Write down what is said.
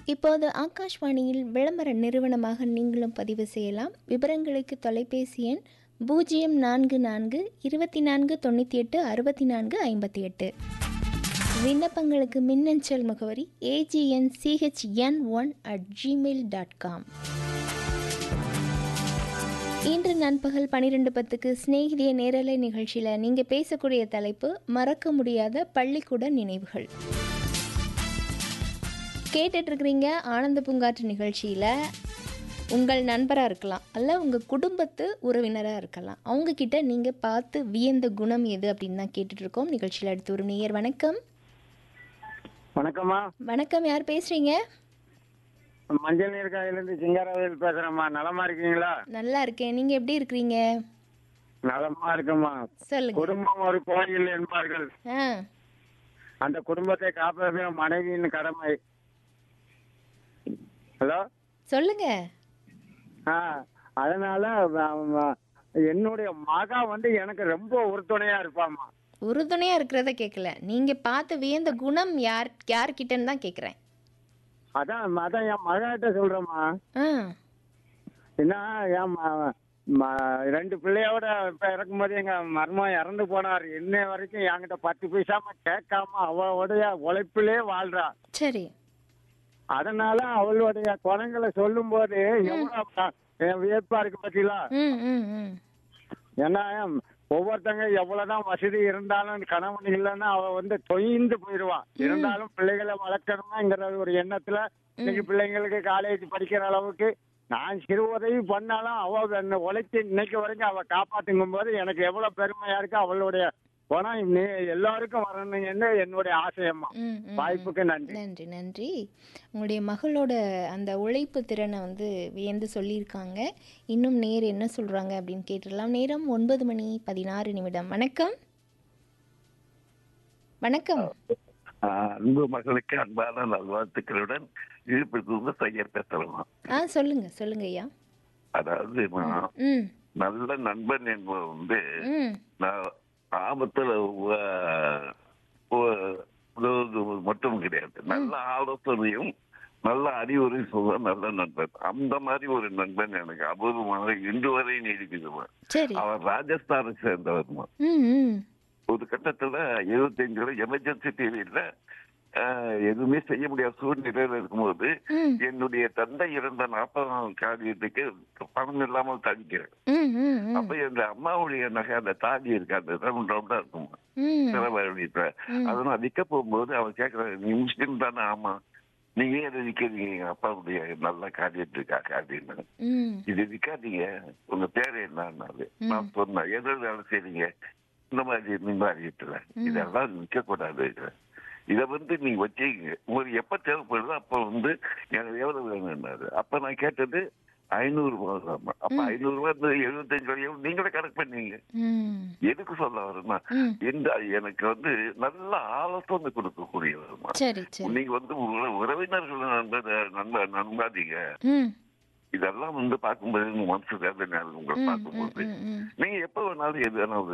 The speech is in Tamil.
இப்போது ஆகாஷ்வாணியில் விளம்பர நிறுவனமாக நீங்களும் பதிவு செய்யலாம் விவரங்களுக்கு தொலைபேசி எண் பூஜ்ஜியம் நான்கு நான்கு இருபத்தி நான்கு தொண்ணூற்றி எட்டு அறுபத்தி நான்கு ஐம்பத்தி எட்டு விண்ணப்பங்களுக்கு மின்னஞ்சல் முகவரி AGN CHN one at Gmail dot com இன்று நண்பகல் பன்னிரெண்டு பத்துக்கு சிநேகிதிய நேரலை நிகழ்ச்சியில் நீங்கள் பேசக்கூடிய தலைப்பு மறக்க முடியாத பள்ளிக்கூட நினைவுகள் கேட்டுட்டு இருக்கிறீங்க ஆனந்த பூங்காற்று நிகழ்ச்சியில் உங்கள் நண்பராக இருக்கலாம் அல்ல உங்கள் குடும்பத்து உறவினராக இருக்கலாம் அவங்க கிட்ட நீங்கள் பார்த்து வியந்த குணம் எது அப்படின்னு தான் கேட்டுட்டு இருக்கோம் நிகழ்ச்சியில் அடுத்து ஒரு நேயர் வணக்கம் வணக்கம்மா வணக்கம் யார் பேசுகிறீங்க மஞ்சள் நீர்காயிலிருந்து சிங்காரவேல் பேசுறேம்மா நலமா இருக்கீங்களா நல்லா இருக்கேன் நீங்கள் எப்படி இருக்கிறீங்க நலமா இருக்கம்மா சொல்லுங்க குடும்பம் ஒரு கோயில் என்பார்கள் ஆ அந்த குடும்பத்தை காப்பது மனைவியின் கடமை ஹலோ சொல்லுங்க ஆ அதனால வ- வ- என்னுடைய மகா வந்து எனக்கு ரொம்ப உறுதுணையா இருப்பாம்மா உறுதுணையாக இருக்கிறத கேட்கல நீங்கள் பார்த்து வியந்த குணம் யார் யார்கிட்டன்னு தான் கேட்குறேன் அதான் அதான் என் மகாட்ட சொல்றேம்மா ஆ என்ன என் ம- ம- ரெண்டு பிள்ளையோட இப்ப இறக்கும்போது எங்க மருமகன் இறந்து போனார் இன்னை வரைக்கும் என்கிட்ட பத்து பைசாம கேட்காம அவளுடைய உழைப்பிலே வாழ்றா சரி அதனால அவளுடைய குணங்களை சொல்லும் போது எவ்வளவு என் வியப்பா இருக்கு பத்திலா ம் ம் ம் ஏன்னா ஒவ்வொருத்தங்க எவ்வளவுதான் வசதி இருந்தாலும் கணவன் இல்லைன்னா அவ வந்து தொய்ந்து போயிடுவான் இருந்தாலும் பிள்ளைகளை வளர்க்கணுமாங்கிற ஒரு எண்ணத்துல இன்னைக்கு பிள்ளைங்களுக்கு காலேஜ் படிக்கிற அளவுக்கு நான் சிறு உதவி பண்ணாலும் அவ என்னை உழைச்சி இன்னைக்கு வரைக்கும் அவ காப்பாத்துங்கும் போது எனக்கு எவ்வளவு பெருமையா இருக்கு அவளுடைய குணம் இன்னி- எல்லாருக்கும் வரணும்னு என்னுடைய ஆசையம்மா ம், ம், ம். வாய்ப்புக்கு நன்றி நன்றி நன்றி உங்களுடைய மகளோட அந்த உழைப்பு திறனை வந்து வியந்து சொல்லியிருக்காங்க இன்னும் நேர் என்ன சொல்கிறாங்க அப்படின்னு கேட்டுடலாம் நேரம் ஒன்பது மணி பதினாறு நிமிடம் வணக்கம் வணக்கம் ஆஹ் அன்பு மகளுக்கு அன்பான நல்வாழ்த்துக்களுடன் இழுப்பிலிருந்து செய்யர் பேசலாம் ஆ சொல்லுங்க சொல்லுங்க ஐயா அதாவது நான் ம் நல்ல நண்பன் என்பது வந்து ம் நான் ஆபத்துல உ- உ- உதவுவது மட்டும் கிடையாது நல்ல ஆலோசனையும் நல்ல அறிவுரை சொல்ல நல்ல நண்பன் அந்த மாதிரி ஒரு நண்பன் எனக்கு அபூர்வமாக இன்று வரை நீடிக்குது சரி அவர் ராஜஸ்தானை சேர்ந்தவர் ம் ம் ஒரு கட்டத்துல எழுபத்தஞ்சுல எமர்ஜென்சி பீரியட்ல எதுவுமே செய்ய முடியாத சூழ்நிலையில இருக்கும்போது ம் என்னுடைய தந்தை இறந்த நாற்பதாம் காரியத்துக்கு பணம் இல்லாமல் தவிக்கிறேன் ம் ம் ம் அப்ப எங்க அம்மாவுடைய நகை அந்த தாலி இருக்கு அந்த ரவுண்ட் ரவுண்டா இருக்கும் ம் சிலவ வீட்டுல ம். அதை நான் விற்க போகும்போது அவன் கேட்கறான் நீ முஸ்லீம் தானே ஆமா நீங்க ஏன் இதை விற்கிறீங்க எங்க அப்பாவுடைய நல்ல காரியத்துக்காக அப்படின்னு ம் இது விற்காதீங்க உங்க பேரு என்னன்னாரு நான் சொன்னேன் எது வேலை செய்றீங்க இந்த மாதிரி இந்த மாதிரி இடத்துல இதெல்லாம் விற்க கூடாது இத வந்து நீங்க வச்சீங்க உங்களுக்கு எப்ப தேவைப்படுதோ அப்ப வந்து எனக்கு எவ்வளவு வேணும்னாரு அப்ப நான் கேட்டது ஐநூறு ரூபாய் தான் அப்ப ஐநூறு ரூபாய் இந்த எழுபத்தஞ்சு ரூபாய் நீங்களே கணக்கு பண்ணீங்க ம் எதுக்கு சொல்ல வரேன்னா ம் இந்த எனக்கு வந்து நல்ல ஆலோசனை கொடுக்கக்கூடியவருமா சரி சரி நீங்க வந்து உற- உறவினர்கள் நண்ப நண்ப நம்பாதீங்க ம் இதெல்லாம் வந்து பார்க்கும்போது உங்க மனசு வேதனை உங்களை ம், ம் பார்க்கும்போது ம் ம் நீங்க எப்ப வேணாலும் எது வேணாலும்